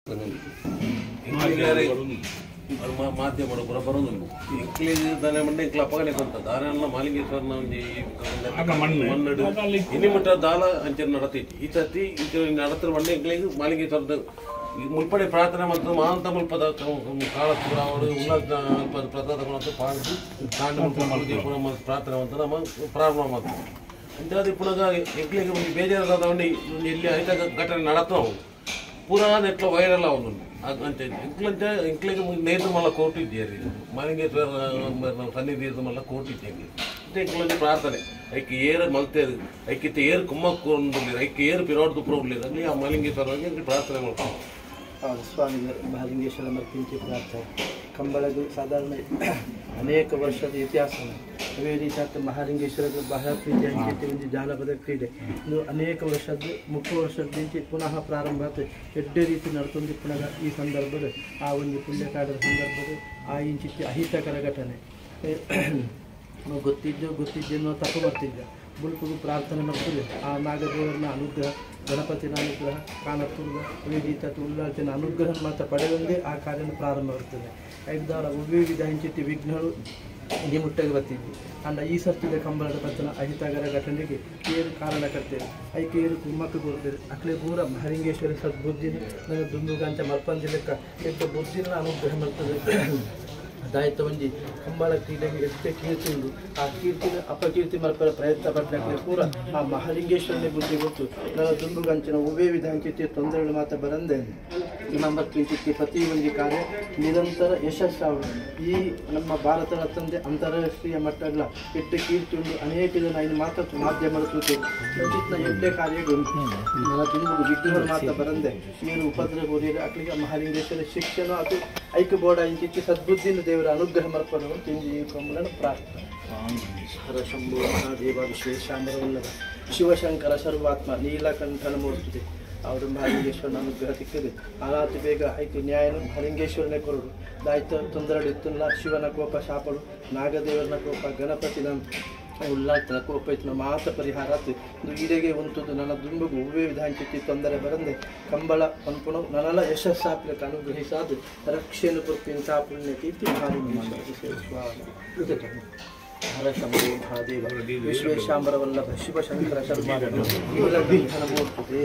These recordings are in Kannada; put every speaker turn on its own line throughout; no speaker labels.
ಇಂಕ್ಲಿಗಾರೆ ಮಾ- ಮಾಧ್ಯಮಗಳು ಕೂಡ ಬರೋದುಂಟು ಇಂಕ್ಲಿಗ್ ದಾನೆ ಮಂಡೆ ಇಂಕ್ಲ ಅಪಗಣೆ ಕೊಂತ ದಾನೆಲ್ಲ ಮಾಲಿಂಗೇಶ್ವರನ ಒಂಜಿ ಮಣ್ಣಡು ಇನಿ ಮುಟ್ಟ ದಾಲ ಅಂಚೆ ನಡತೈತಿ ಈ ಸತಿ ಇಂಚ ನಡತರ ಮಂಡೆ ಇಂಕ್ಲಿಗ್ ಮಾಲಿಂಗೇಶ್ವರದ ಈ ಮುಲ್ಪಡೆ ಪ್ರಾರ್ಥನೆ ಮತ್ತು ಮಹಾಂತ ಮುಲ್ಪದ ಕಾಳತ್ತು ಅವರು ಉಲ್ಲ ಪ್ರಸಾದಗಳನ್ನು ಪಾಡಿಸಿ ಕಾಂಡ ಮುಲ್ಪ ಪುನಃ ಮತ್ತು ಪ್ರಾರ್ಥನೆ ಅಂತ ನಮ್ಮ ಪ್ರಾರಂಭ ಮಾಡ್ತೀವಿ ಅಂಚಾದ ಪುನಃ ಎಂಕ್ಲಿಗೆ ಒಂದು ಬೇಜಾರದ ಒಂಡಿ ಇಲ್ಲಿ ಐತ ಘಟನೆ ನಡತ್ನಾವು ಪೂರಾ ನೆಟ್ಲ ವೈರಲ್ ಅವನು ಅಂತ ಇಂಕ್ಲಂಚ ಇಂಕ್ಲಿಗೆ ನೇತು ಮಲ್ಲ ಕೋರ್ಟ್ ಇದ್ದೀರಿ ಮಾಲಿಂಗೇಶ್ವರ ಸನ್ನಿಧಿ ಮಲ್ಲ ಕೋರ್ಟ್ ಇದ್ದೇವೆ ಮತ್ತೆ ಇಂಕ್ಲಂಚ ಪ್ರಾರ್ಥನೆ ಐಕೆ ಏರು ಮಲ್ತೇದು ಐಕಿತ್ತ ಏರು ಕುಮ್ಮಕ್ಕೊಂಡು ಐಕೆ ಏರು ಪಿರೋಡ್ ತುಪ್ರ ಉಳ್ಳಿರ ಅಲ್ಲಿ ಆ ಮಾಲಿಂಗೇಶ್ವರ ಪ್ರಾರ್ಥನೆ ಮಾಡ್ಕೊಂಡು
ಹೌದು ಸ್ವಾಮಿಗಳು ಮಹಾಲಿಂಗೇಶ್ವರ ಮರ್ತಿಂಚಿ ಪ್ರಾರ್ಥನೆ ಕಂಬಳದು ಸಾಧಾರಣ ಅನೇಕ ವರ್ಷದ ಇತಿಹಾಸ ಅದೇ ರೀತಿ ಆಗ್ತದೆ ಮಹಾಲಿಂಗೇಶ್ವರದ ಬಹಳ ಪ್ರೀತಿ ಅಂಚೆ ಒಂದು ಜಾನಪದ ಕ್ರೀಡೆ ಇದು ಅನೇಕ ವರ್ಷದ್ದು ಮುಖ್ಯ ವರ್ಷದಿಂದ ಪುನಃ ಪ್ರಾರಂಭ ಆಗ್ತದೆ ಎಡ್ಡೆ ರೀತಿ ನಡ್ತೊಂದು ಪುನಃ ಈ ಸಂದರ್ಭದ ಆ ಒಂದು ಪುಣ್ಯಕಾಲದ ಸಂದರ್ಭದ ಆ ಇಂಚಿತ್ತಿ ಅಹಿತಕರ ಘಟನೆ ನಾವು ಗೊತ್ತಿದ್ದು ಗೊತ್ತಿದ್ದೆನ್ನೋ ತಪ್ಪು ಬರ್ತಿದ್ದ ಬುಲ್ಕುಗು ಪ್ರಾರ್ಥನೆ ಮಾಡ್ತದೆ ಆ ನಾಗದೇವರನ್ನ ಅನುಗ್ರಹ ಗಣಪತಿನ ಅನುಗ್ರಹ ಕಾಣತುರ್ಗ ವೇದಿತ ಉಲ್ಲಾರ್ಜನ ಅನುಗ್ರಹ ಮಾತ್ರ ಪಡೆದಂದೇ ಆ ಕಾರ್ಯ ಪ್ರಾರಂಭ ಆಗ್ತದೆ ಐದಾರ ವಿವಿಧ ಹೆಂಚಿತಿ ವಿಘ್ನಗಳು ಇಲ್ಲಿ ಮುಟ್ಟಗೆ ಬರ್ತಿದ್ವಿ ಅಂಡ ಈ ಸರ್ತಿದ ಕಂಬಳದ ಪತ್ತನ ಅಹಿತಗರ ಘಟನೆಗೆ ಏನು ಕಾರಣಕರ್ತೇವೆ ಐಕೆ ಏನು ಕುಮ್ಮಕ್ಕೆ ಕೊಡ್ತೇವೆ ಅಕ್ಲೆ ಪೂರ ಮಹಲಿಂಗೇಶ್ವರ ಸದ್ಬುದ್ಧಿನ ನನ್ನ ದುಂದುಗಂಚ ಮಲ್ಪಂಜಿ ಲೆಕ್ಕ ಎಂತ ಬುದ್ಧಿನ ಅನುಗ್ರಹ ಮಾಡ್ತದೆ ಅದಾಯ್ತು ಒಂಜಿ ಕಂಬಳ ಕ್ರೀಡೆಗೆ ಎಷ್ಟೇ ಕೀರ್ತಿ ಉಂಟು ಆ ಕೀರ್ತಿನ ಅಪಕೀರ್ತಿ ಮಲ್ಪರ ಪ್ರಯತ್ನ ಪಟ್ಟಕ್ಕೆ ಪೂರ ಆ ಮಹಾಲಿಂಗೇಶ್ವರನೇ ಬುದ್ಧಿ ಗೊತ್ತು ನನ್ನ ದುಂಡು ಗಂಚಿನ ಉವೇ ವಿಧಾಂಚಿತಿ ತೊಂದರೆಗಳು ಮಾತ್ರ ಬರಂದೆ ನಮ್ಮ ಕಿಂಚಿತ್ತಿ ಪ್ರತಿ ಒಂದು ಕಾರ್ಯ ನಿರಂತರ ಯಶಸ್ಸಾವು ಈ ನಮ್ಮ ಭಾರತದ ತಂದೆ ಅಂತಾರಾಷ್ಟ್ರೀಯ ಮಟ್ಟಗಳ ಎಟ್ಟು ಕೀರ್ತಿ ಉಂಟು ಅನೇಕ ಜನ ಇದು ಮಾತ್ರ ಮಾಧ್ಯಮದ ಜೊತೆ ಉಚಿತ ಎಡ್ಡೆ ಕಾರ್ಯಗಳು ನನ್ನ ದುಂಡು ವಿಘ್ನಗಳು ಮಾತ್ರ ಬರಂದೆ ಏನು ಉಪದ್ರ ಹೋದಿರ ಅಕ್ಲಿಗೆ ಮಹಾಲಿಂಗೇಶ್ವರ ಶಿಕ್ಷಣ ಅದು ಐಕ್ಯ ಬೋರ್ಡ ಇಂಚಿಚ್ಚಿ ಸದ್ಬುದ್ಧಿನ ದೇವರ ಅನುಗ್ರಹ ಮರ್ಪಣವು ತಿಂಜಿ ಕಂಬಳನ ಪ್ರಾರ್ಥನೆ ಹರ ಶಂಭು ಮಹಾದೇವ ವಿಶ್ವೇಶಾಂಬರವಲ್ಲಭ ಶಿವಶಂಕರ ಸರ್ವಾತ್ಮ ನೀಲಕಂಠನ ಮೂರ್ತಿ ಅವರು ಮಹಾಲಿಂಗೇಶ್ವರನ ಅನುಗ್ರಹ ಸಿಕ್ಕಿದೆ ಅನಾಥ ಬೇಗ ಐಕ್ಯ ನ್ಯಾಯನು ಮಹಾಲಿಂಗೇಶ್ವರನೇ ಕೊರಡು ದಾಯ್ತ ತೊಂದರೆಡಿತ್ತಲ್ಲ ಶಿವನ ಕೋಪ ಶಾಪಡು ನಾಗದೇವರನ ಕೋಪ ಗಣಪತಿನ ಉಲ್ಲಾಟನ ಕೋಪ ಇತ್ತು ಮಾತ ಪರಿಹಾರ ಆತು ಇದು ಈಡೆಗೆ ಉಂಟುದು ನನ್ನ ದುಂಬುಗು ಹೂವೇ ವಿಧಾಂಚಿತಿ ತೊಂದರೆ ಬರಂದೆ ಕಂಬಳ ಪಂಪುಣ ನನ್ನಲ್ಲ ಯಶಸ್ಸಾಪ್ಲಕ್ಕೆ ಅನುಗ್ರಹಿಸಾದು ರಕ್ಷೆಯನ್ನು ಪುರ್ಪಿನ ಪುಣ್ಯ ಕೀರ್ತಿ ಮಹಾಲಿಂಗೇಶ್ವರ ಹರ ಶಂಭೋ ಮಹಾದೇವ ವಿಶ್ವೇಶಾಂಬರವಲ್ಲಭ ಶಿವಶಂಕರ ಶರ್ಮ ನೀಲಕಂಠನ ಮೂರ್ತಿ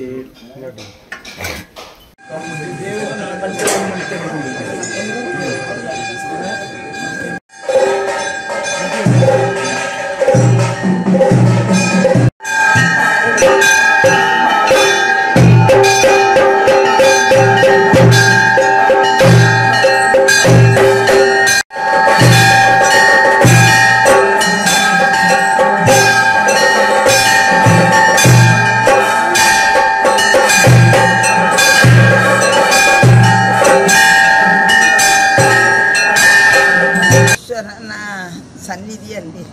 ಈಶ್ವರನ ಸನ್ನಿಧಿಯಲ್ಲಿ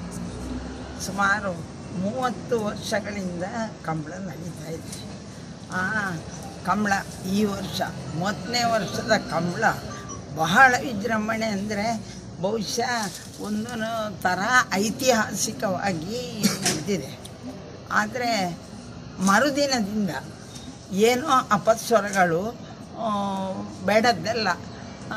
ಸುಮಾರು ಮೂವತ್ತು ವರ್ಷಗಳಿಂದ ಕಂಬಳ ನಡೀತಾ ಇದೆ ಆ ಕಂಬಳ ಈ ವರ್ಷ ಮೂವತ್ತನೇ ವರ್ಷದ ಕಂಬಳ ಬಹಳ ವಿಜೃಂಭಣೆ ಅಂದರೆ ಬಹುಶಃ ಒಂದು ಥರ ಐತಿಹಾಸಿಕವಾಗಿ ನಡೆದಿದೆ ಆದರೆ ಮರುದಿನದಿಂದ ಏನೋ ಅಪಸ್ವರಗಳು ಆ, ಬೇಡದ್ದೆಲ್ಲ ಆ,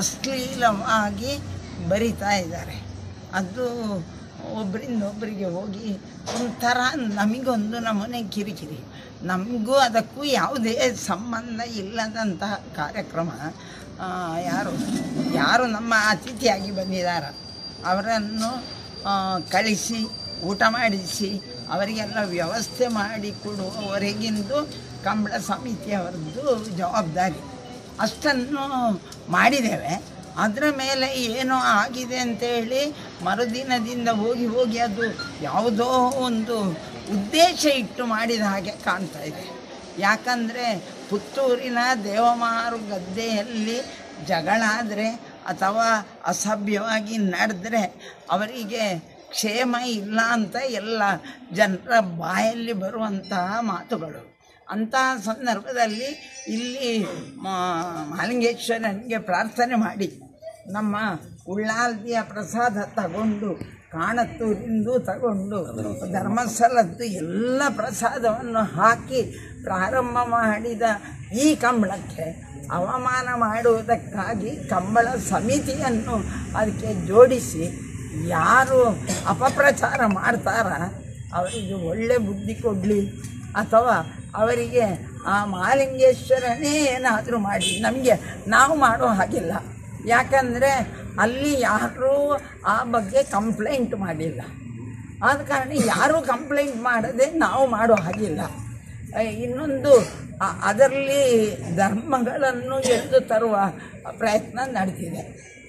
ಅಶ್ಲೀಲವಾಗಿ ಬರಿತಾ ಇದ್ದಾರೆ ಅದು ಒಬ್ಬರಿಂದ ಒಬ್ಬರಿಗೆ ಹೋಗಿ ಒಂಥರ ನಮಗೊಂದು ನಮೂನೆ ಕಿರಿಕಿರಿ ನಮಗೂ ಅದಕ್ಕೂ ಯಾವುದೇ ಸಂಬಂಧ ಇಲ್ಲದಂತಹ ಕಾರ್ಯಕ್ರಮ ಆ, ಯಾರು ಯಾರು ನಮ್ಮ ಅತಿಥಿಯಾಗಿ ಬಂದಿದ್ದಾರೆ ಅವರನ್ನು ಆ, ಕಳಿಸಿ ಊಟ ಮಾಡಿಸಿ ಅವರಿಗೆಲ್ಲ ವ್ಯವಸ್ಥೆ ಮಾಡಿ ಕೊಡುವವರೆಗಿಂದು ಕಂಬಳ ಸಮಿತಿಯವರದ್ದು ಜವಾಬ್ದಾರಿ ಅಷ್ಟನ್ನು ಮಾಡಿದ್ದೇವೆ ಅದರ ಮೇಲೆ ಏನೋ ಆಗಿದೆ ಅಂತೇಳಿ ಮರುದಿನದಿಂದ ಹೋಗಿ ಹೋಗಿ ಅದು ಯಾವುದೋ ಒಂದು ಉದ್ದೇಶ ಇಟ್ಟು ಮಾಡಿದ ಹಾಗೆ ಕಾಣ್ತಾ ಇದೆ ಯಾಕಂದರೆ ಪುತ್ತೂರಿನ ದೇವಮಾರು ಗದ್ದೆಯಲ್ಲಿ ಜಗಳ ಆದರೆ ಅಥವಾ ಅಸಭ್ಯವಾಗಿ ನಡೆದ್ರೆ ಅವರಿಗೆ ಕ್ಷೇಮ ಇಲ್ಲ ಅಂತ ಎಲ್ಲ ಜನರ ಬಾಯಲ್ಲಿ ಬರುವಂತಹ ಮಾತುಗಳು ಅಂತಹ ಸಂದರ್ಭದಲ್ಲಿ ಇಲ್ಲಿ ಮಾ- ಮಹಾಲಿಂಗೇಶ್ವರನಿಗೆ ಪ್ರಾರ್ಥನೆ ಮಾಡಿ ನಮ್ಮ ಉಳ್ಳಾಲ್ದಿಯ ಪ್ರಸಾದ ತಗೊಂಡು ಕಾಣತ್ತೂರಿಂದು ತಗೊಂಡು ಧರ್ಮಸ್ಥಳದ್ದು ಎಲ್ಲ ಪ್ರಸಾದವನ್ನು ಹಾಕಿ ಪ್ರಾರಂಭ ಮಾಡಿದ ಈ ಕಂಬಳಕ್ಕೆ ಅವಮಾನ ಮಾಡುವುದಕ್ಕಾಗಿ ಕಂಬಳ ಸಮಿತಿಯನ್ನು ಅದಕ್ಕೆ ಜೋಡಿಸಿ ಯಾರು ಅಪಪ್ರಚಾರ ಮಾಡ್ತಾರ ಅವರಿಗೆ ಒಳ್ಳೆ ಬುದ್ಧಿ ಕೊಡಲಿ ಅಥವಾ ಅವರಿಗೆ ಆ ಮಹಾಲಿಂಗೇಶ್ವರನೇ ಏನಾದರೂ ಮಾಡಿ ನಮಗೆ ನಾವು ಮಾಡೋ ಹಾಗಿಲ್ಲ ಯಾಕಂದರೆ ಅಲ್ಲಿ ಯಾರೂ ಆ ಬಗ್ಗೆ ಕಂಪ್ಲೇಂಟ್ ಮಾಡಿಲ್ಲ ಆದ ಕಾರಣ ಯಾರೂ ಕಂಪ್ಲೇಂಟ್ ಮಾಡದೆ ನಾವು ಮಾಡೋ ಹಾಗಿಲ್ಲ ಆ, ಇನ್ನೊಂದು ಆ- ಅದರಲ್ಲಿ ಧರ್ಮಗಳನ್ನು ಎಳೆದು ತರುವ ಪ್ರಯತ್ನ ನಡೆದಿದೆ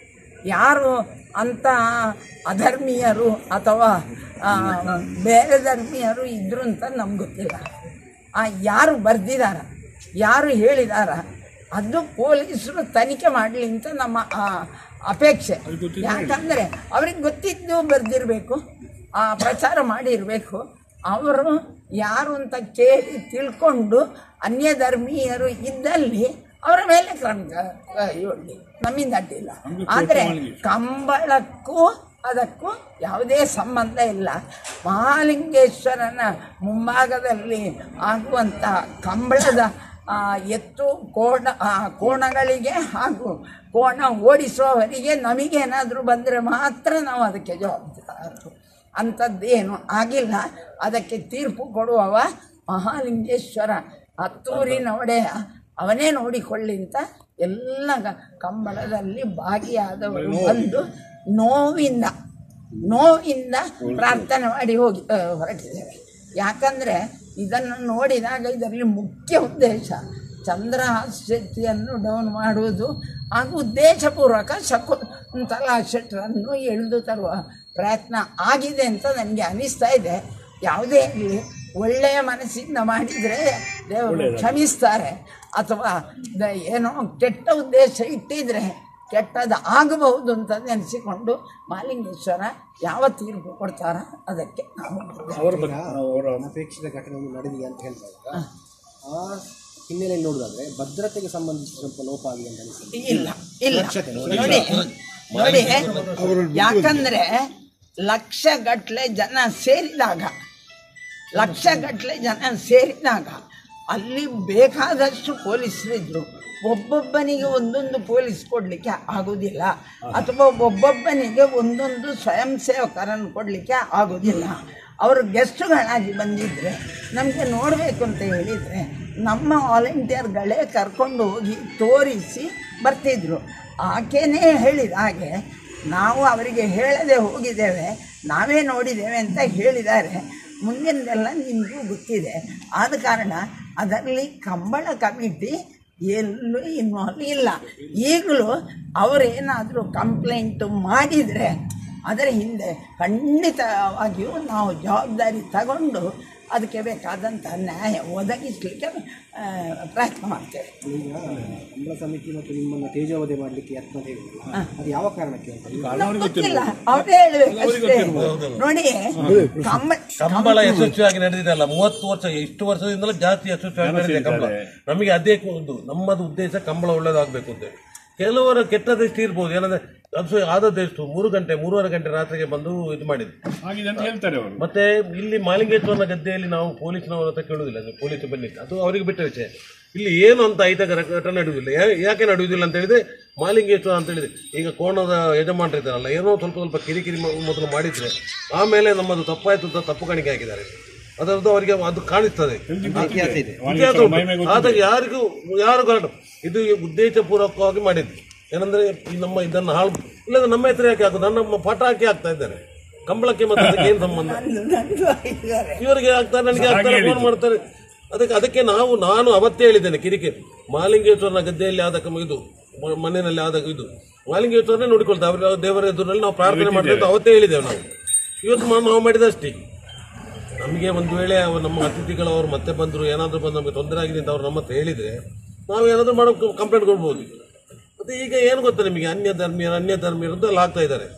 ಯಾರು ಅಂಥ ಅಧರ್ಮೀಯರು ಅಥವಾ ಆ, ಬೇರೆ ಧರ್ಮೀಯರು ಇದ್ರು ಅಂತ ನಮ್ಗೆ ಗೊತ್ತಿಲ್ಲ ಆ ಯಾರು ಬರ್ದಿದಾರ ಯಾರು ಹೇಳಿದಾರ ಅದು ಪೊಲೀಸರು ತನಿಖೆ ಮಾಡಲಿ ಅಂತ ನಮ್ಮ ಆ, ಅಪೇಕ್ಷೆ ಯಾಕಂದರೆ ಅವ್ರಿಗೆ ಗೊತ್ತಿದ್ದು ಬರೆದಿರಬೇಕು ಆ ಪ್ರಚಾರ ಮಾಡಿರಬೇಕು ಅವರು ಯಾರು ಅಂತ ಕೇಳಿ ತಿಳ್ಕೊಂಡು ಅನ್ಯ ಧರ್ಮೀಯರು ಇದ್ದಲ್ಲಿ ಅವರ ಮೇಲೆ ಕ್ರಮ ಕೈಗೊಳ್ಳಿ ನಮ್ಮಿಂದ ಅಡ್ಡಿಲ್ಲ ಆದರೆ ಕಂಬಳಕ್ಕೂ ಅದಕ್ಕೂ ಯಾವುದೇ ಸಂಬಂಧ ಇಲ್ಲ ಮಹಾಲಿಂಗೇಶ್ವರನ ಮುಂಭಾಗದಲ್ಲಿ ಆಗುವಂಥ ಕಂಬಳದ ಆ, ಎತ್ತು ಕೋಣ ಆ, ಕೋಣಗಳಿಗೆ ಹಾಗೂ ಕೋಣ ಓಡಿಸುವವರಿಗೆ ನಮಗೇನಾದರೂ ಬಂದರೆ ಮಾತ್ರ ನಾವು ಅದಕ್ಕೆ ಜವಾಬ್ದಾರರು ಅಂಥದ್ದೇನು ಆಗಿಲ್ಲ ಅದಕ್ಕೆ ತೀರ್ಪು ಕೊಡುವವ ಮಹಾಲಿಂಗೇಶ್ವರ ಹತ್ತೂರಿನ ಒಡೆಯ ಅವನೇ ನೋಡಿಕೊಳ್ಳಿ ಅಂತ ಎಲ್ಲ ಗ- ಕಂಬಳದಲ್ಲಿ ಭಾಗಿಯಾದವರು ಬಂದು ನೋವಿಂದ ನೋವಿಂದ ಪ್ರಾರ್ಥನೆ ಮಾಡಿ ಹೋಗಿ ಆ, ಹೊರಟಿದ್ದೇವೆ ಯಾಕಂದರೆ ಇದನ್ನು ನೋಡಿದಾಗ ಇದರಲ್ಲಿ ಮುಖ್ಯ ಉದ್ದೇಶ ಚಂದ್ರಹಾಸ್ಯತೆಯನ್ನು ಡೌನ್ ಮಾಡುವುದು ಹಾಗೂ ಉದ್ದೇಶಪೂರ್ವಕ ಶಕುಂತಲಾ ಶೆಟ್ಟರನ್ನು ಎಳೆದು ತರುವ ಪ್ರಯತ್ನ ಆಗಿದೆ ಅಂತ ನನಗೆ ಅನಿಸ್ತಾ ಇದೆ ಯಾವುದೇ ಆಗಲಿ ಒಳ್ಳೆಯ ಮನಸ್ಸಿಂದ ಮಾಡಿದರೆ ದೇವರು ಕ್ಷಮಿಸ್ತಾರೆ ಅಥವಾ ದ- ಏನೋ ಕೆಟ್ಟ ಉದ್ದೇಶ ಇಟ್ಟಿದ್ರೆ ಕೆಟ್ಟದ್ದು ಆಗಬಹುದು ಅಂತ ನೆನೆಸಿಕೊಂಡು ಮಾಲಿಂಗೇಶ್ವರ ಯಾವ ತೀರ್ಪು ಕೊಡ್ತಾರ ಅದಕ್ಕೆ ನಾವು
ಅವರ ಬಗ್ಗೆ ಅವರ ಅನಪೇಕ್ಷಿತ ಘಟನೆ ಒಂದು ನಡೆದಿದೆ ಅಂತ ಹೇಳ್ತಾರೆ ಆ ಹಿನ್ನೆಲೆಯಲ್ಲಿ ನೋಡೋದಾದ್ರೆ ಭದ್ರತೆಗೆ ಸಂಬಂಧಿಸಿದ ಸ್ವಲ್ಪ ಲೋಪ ಆಗಿದೆ ಅಂತ ಅನಿಸುತ್ತೆ
ಇಲ್ಲ ಇಲ್ಲ ನೋಡಿ ನೋಡಿ ಯಾಕಂದ್ರೆ ಲಕ್ಷ ಗಟ್ಟಲೆ ಜನ ಸೇರಿದಾಗ ಲಕ್ಷ ಗಟ್ಟಲೆ ಜನ ಸೇರಿದಾಗ ಅಲ್ಲಿ ಬೇಕಾದಷ್ಟು ಪೊಲೀಸರಿದ್ರು ಒಬ್ಬೊಬ್ಬನಿಗೆ ಒಂದೊಂದು ಪೊಲೀಸ್ ಕೊಡಲಿಕ್ಕೆ ಆಗೋದಿಲ್ಲ ಅಥವಾ ಒಬ್ಬೊಬ್ಬನಿಗೆ ಒಂದೊಂದು ಸ್ವಯಂ ಸೇವಕರನ್ನು ಕೊಡಲಿಕ್ಕೆ ಆಗೋದಿಲ್ಲ ಅವರು ಗೆಸ್ಟುಗಳಾಗಿ ಬಂದಿದ್ದರೆ ನಮಗೆ ನೋಡಬೇಕು ಅಂತ ಹೇಳಿದರೆ ನಮ್ಮ ವಾಲಂಟಿಯರ್ಗಳೇ ಕರ್ಕೊಂಡು ಹೋಗಿ ತೋರಿಸಿ ಬರ್ತಿದ್ರು ಆಕೆನೇ ಹೇಳಿದ ಹಾಗೆ ನಾವು ಅವರಿಗೆ ಹೇಳದೆ ಹೋಗಿದ್ದೇವೆ ನಾವೇ ನೋಡಿದ್ದೇವೆ ಅಂತ ಹೇಳಿದ್ದಾರೆ ಮುಂದಿನದೆಲ್ಲ ನಿಮಗೂ ಗೊತ್ತಿದೆ ಆದ ಕಾರಣ ಅದರಲ್ಲಿ ಕಂಬಳ ಕಮಿಟಿ ಎಲ್ಲೂ ಇನ್ವಾಲ್ವ್ ಇಲ್ಲ ಈಗಲೂ ಅವರೇನಾದರೂ ಕಂಪ್ಲೇಂಟು ಮಾಡಿದರೆ ಅದರ ಹಿಂದೆ ಖಂಡಿತವಾಗಿಯೂ ನಾವು ಜವಾಬ್ದಾರಿ ತಗೊಂಡು ಅದಕ್ಕೆ ಬೇಕಾದಂಥ ನ್ಯಾಯ ಒದಗಿಸಲಿಕ್ಕೆ ಆ, ಪ್ರಯತ್ನ ಮಾಡ್ತೇವೆ
ಈಗ ಕಂಬಳ ಸಮಿತಿ ಮತ್ತು ನಿಮ್ಮನ್ನ ತೇಜೋವಧೆ ಮಾಡಲಿಕ್ಕೆ ಯತ್ನ ಅಂತ ಹೇಳಿದ್ರಲ್ಲ ಅದು ಯಾವ ಕಾರಣಕ್ಕೆ ಅಂತ
ಗೊತ್ತಿಲ್ಲ ಅವರೇ ಹೇಳ್ಬೇಕು ಅಷ್ಟೇ ನೋಡಿ ಕಂಬಳ
ಕಂಬಳ ಯಶಸ್ವಿಯಾಗಿ ನಡೆದಿದೆಲ್ಲ ಮೂವತ್ತು ವರ್ಷ ಇಷ್ಟು ವರ್ಷದಿಂದಲೂ ಜಾಸ್ತಿ ಯಶಸ್ವಿಯಾಗಿ ನಡೆದಿದೆ ಕಂಬಳ ನಮಗೆ ಅದೇ ಒಂದು ನಮ್ಮದು ಉದ್ದೇಶ ಕಂಬಳ ಒಳ್ಳೇದಾಗಬೇಕು ಅಂತೇಳಿ ಕೆಲವರು ಕೆಟ್ಟ ದೃಷ್ಟಿ ಇರ್ಬೋದು ಏನಂದ್ರೆ ಅದು ಆದದ್ದೆಷ್ಟು ಮೂರು ಗಂಟೆ ಮೂರುವರೆ ಗಂಟೆ ರಾತ್ರಿಗೆ ಬಂದು ಇದು ಮಾಡಿದ್ರು
ಆಗಿದೆ ಅಂತ ಹೇಳ್ತಾರೆ ಅವರು
ಮತ್ತೆ ಇಲ್ಲಿ ಮಾಲಿಂಗೇಶ್ವರನ ಗದ್ದೆಯಲ್ಲಿ ನಾವು ಪೊಲೀಸ್ನವರ ಹತ್ರ ಕೇಳುವುದಿಲ್ಲ ಅದು ಪೊಲೀಸ್ ಬನ್ನಿ ಅದು ಅವರಿಗೆ ಬಿಟ್ಟ ವಿಷಯ ಇಲ್ಲಿ ಏನು ಅಂತ ಅಹಿತಕರ ಘಟನೆ ನಡೆಯುವುದಿಲ್ಲ ಯಾ- ಯಾಕೆ ನಡೆಯುವುದಿಲ್ಲ ಅಂತ ಹೇಳಿದ್ರೆ ಮಾಲಿಂಗೇಶ್ವರ ಅಂತ ಹೇಳಿದ್ರೆ ಈಗ ಕೋಣದ ಯಜಮಾನರಿದ್ದಾರಲ್ಲ ಏನೋ ಸ್ವಲ್ಪ ಸ್ವಲ್ಪ ಕಿರಿಕಿರಿ ಮ- ಮೊದಲು ಮಾಡಿದ್ರೆ ಆಮೇಲೆ ನಮ್ಮದು ತಪ್ಪಾಯ್ತು ಅಂತ ತಪ್ಪು ಕಾಣಿಕೆ ಹಾಕಿದ್ದಾರೆ ಅದರದ್ದು ಅವರಿಗೆ ಅದು ಕಾಣಿಸ್ತದೆ ಇತಿಹಾಸ ಉಂಟು. ಆದಾಗ ಯಾರಿಗೂ ಯಾರು ಕಾರಣ ಇದು ಉದ್ದೇಶಪೂರ್ವಕವಾಗಿ ಮಾಡಿದ್ದು ಏನಂದ್ರೆ ಈ ನಮ್ಮ ಇದನ್ನು ಹಾಳು ಇಲ್ಲದ್ರೆ ನಮ್ಮ ಹೆಸರು ಯಾಕೆ ಹಾಕುದು ನನ್ನ ಪಾಠ ಹಾಕಿ ಹಾಕ್ತಾ ಇದ್ದಾರೆ ಕಂಬಳಕ್ಕೆ ಮತ್ತೆ ಅದಕ್ಕೆ ಏನು ಸಂಬಂಧ
ನಂದು ಆಗಿದ್ದಾರೆ
ಇವರಿಗೆ ಆಗ್ತಾರೆ ನನಗೆ ಆಗ್ತಾರೆ ಫೋನ್ ಮಾಡ್ತಾರೆ ಅದಕ್ಕೆ ಅದಕ್ಕೆ ನಾವು ನಾನು ಅವತ್ತೇ ಹೇಳಿದ್ದೇನೆ ಕಿರಿಕಿರಿ ಮಾಲಿಂಗೇಶ್ವರನ ಗದ್ದೆಯಲ್ಲಿ ಆದ ಕಮ- ಇದು ಮ- ಮಣ್ಣಿನಲ್ಲಿ ಆದ ಇದು ಮಾಲಿಂಗೇಶ್ವರನೇ ನೋಡಿಕೊಳ್ತಾರೆ ಅವರ ದೇವರ ಎದುರಲ್ಲಿ ನಾವು ಪ್ರಾರ್ಥನೆ ಮಾಡ್ತೇವೆ ಅಂತ ಅವತ್ತೇ ಹೇಳಿದ್ದೇವೆ ನಾವು ಇವತ್ತು ಮಾ- ನಾವು ಮಾಡಿದಷ್ಟೇ ನಮಗೆ ಒಂದು ವೇಳೆ ಅವ್ರು ನಮ್ಮ ಅತಿಥಿಗಳು ಅವ್ರು ಮತ್ತೆ ಬಂದರು ಏನಾದರೂ ಬಂದು ನಮಗೆ ತೊಂದರೆ ಆಗಿದೆ ಅಂತ ಅವ್ರು ನಮ್ಮ ಹತ್ರ ಹೇಳಿದರೆ ನಾವು ಏನಾದರೂ ಮಾಡೋ ಕಂಪ್ಲೇಂಟ್ ಕೊಡ್ಬೋದು ಮತ್ತೆ ಈಗ ಏನು ಗೊತ್ತಾ ನಿಮಗೆ ಅನ್ಯ ಧರ್ಮೀಯರು ಅನ್ಯ ಧರ್ಮೀಯರು ಅಂತ ಎಲ್ಲ ಆಗ್ತಾ ಇದ್ದಾರೆ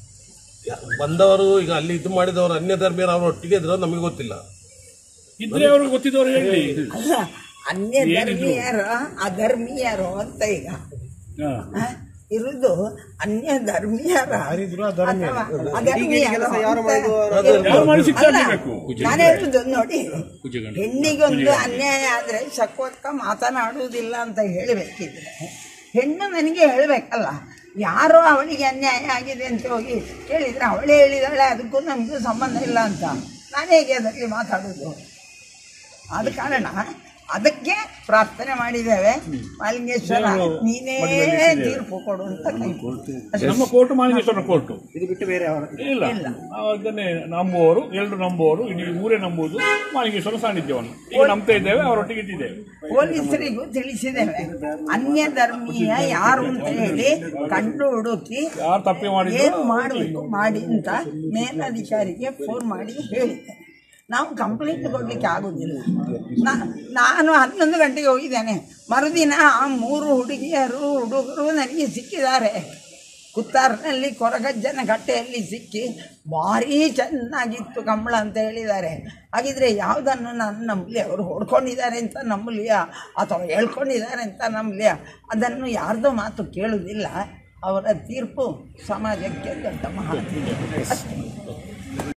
ಯಾ- ಬಂದವರು ಈಗ ಅಲ್ಲಿ ಇದು ಮಾಡಿದವರು ಅನ್ಯ ಧರ್ಮೀಯರು ಅವರು ಒಟ್ಟಿಗೆ ಇದ್ರು ನಮಗೆ ಗೊತ್ತಿಲ್ಲ
ಇದ್ರೆ ಅವ್ರಿಗೆ ಗೊತ್ತಿದ್ದವ್ರು ಹೇಳಿ
ಅಲ್ಲ ಅನ್ಯ ಧರ್ಮೀಯರು ಅಧರ್ಮೀಯರು ಅಂತ ಈಗ
ಹಾ.
ಆ? ಇರುವುದು ಅನ್ಯ ಧರ್ಮೀಯರ ಅಥವಾ ಅಧರ್ಮೀಯರ
ಯಾರು ಮಾಡಿದ್ದು
ಯಾರು ಮಾಡಿ ಶಿಕ್ಷೆ
ಅಲ್ಲ,
ಆಗ್ಬೇಕು
ನಾನು ಹೇಳುದು ನೋಡಿ ಹೆಣ್ಣಿಗೊಂದು ಅನ್ಯಾಯ ಆದ್ರೆ ಶಕ್ವತ್ಕ ಮಾತನಾಡುವುದಿಲ್ಲ ಅಂತ ಹೇಳಬೇಕಿದ್ರೆ ಹೆಣ್ಣು ನನಗೆ ಹೇಳಬೇಕಲ್ಲ ಯಾರೋ ಅವಳಿಗೆ ಅನ್ಯಾಯ ಆಗಿದೆ ಅಂತ ಹೋಗಿ ಕೇಳಿದ್ರೆ ಅವಳೇ ಹೇಳಿದಾಳೆ ಅದಕ್ಕೂ ನಮಗೂ ಸಂಬಂಧ ಇಲ್ಲ ಅಂತ ನಾನು ಹೇಗೆ ಅದರಲ್ಲಿ ಮಾತಾಡೋದು ಆದ ಕಾರಣ ಅದಕ್ಕೆ ಪ್ರಾರ್ಥನೆ ಮಾಡಿದ್ದೇವೆ ಮಾಲಿಂಗೇಶ್ವರ ನೀನೇ ತೀರ್ಪು ಕೊಡು ಅಂತ ಕೈ ಅಷ್ಟೇ.
ನಮ್ಮ ಕೋರ್ಟ್ ಮಾಲಿಂಗೇಶ್ವರ ಕೋರ್ಟ್
ಇದು ಬಿಟ್ಟು ಬೇರೆ ಅವರ
ಇಲ್ಲ ನಾವು ಅದನ್ನೇ ನಂಬುವವರು ಎಲ್ಲರೂ ನಂಬುವವರು ಇಡೀ ಊರೇ ನಂಬುವುದು ಮಾಲಿಂಗೇಶ್ವರ ಸಾನ್ನಿಧ್ಯವನ್ನು ಈಗ ನಂಬ್ತಾ ಇದ್ದೇವೆ ಅವರೊಟ್ಟಿಗೆ ಇಟ್ಟಿದ್ದೇವೆ
ಪೊಲೀಸರಿಗೂ ತಿಳಿಸಿದ್ದೇವೆ ಅನ್ಯ ಧರ್ಮೀಯ ಯಾರು ಅಂತ ಹೇಳಿ ಕಂಡು ಹುಡುಕಿ
ಯಾರು ತಪ್ಪೆ ಮಾಡಿದ್ರು
ಏನು ಮಾಡಬೇಕು ಮಾಡಿ ಅಂತ ಮೇಲಧಿಕಾರಿಗೆ ಫೋನ್ ಮಾಡಿ ಹೇಳಿದ್ದೇನೆ ನಾವು ಕಂಪ್ಲೇಂಟ್ ಕೊಡ್ಲಿಕ್ಕೆ ಆಗುದಿಲ್ಲ ನಾ- ನಾನು ಹನ್ನೊಂದು ಗಂಟೆಗೆ ಹೋಗಿದ್ದೇನೆ ಮರುದಿನ ಆ ಮೂರು ಹುಡುಗಿಯರು ಹುಡುಗರು ನನಗೆ ಸಿಕ್ಕಿದ್ದಾರೆ ಕುತ್ತಾರ್ನಲ್ಲಿ ಕೊರಗಜ್ಜನ ಕಟ್ಟೆಯಲ್ಲಿ ಸಿಕ್ಕಿ ಭಾರೀ ಚೆನ್ನಾಗಿತ್ತು ಕಂಬಳ ಅಂತ ಹೇಳಿದ್ದಾರೆ ಹಾಗಿದ್ರೆ ಯಾವುದನ್ನು ನಾನು ನಂಬಲಿ ಅವರು ಹೊಡ್ಕೊಂಡಿದ್ದಾರೆ ಅಂತ ನಂಬಲಿಯಾ ಅಥವಾ ಹೇಳ್ಕೊಂಡಿದ್ದಾರೆ ಅಂತ ನಂಬಲಿಯಾ ಅದನ್ನು ಯಾರ್ದೋ ಮಾತು ಕೇಳುವುದಿಲ್ಲ ಅವರ ತೀರ್ಪು ಸಮಾಜಕ್ಕೆ ದೊಡ್ಡ ಮಹತ್ವ ಅಷ್ಟೇ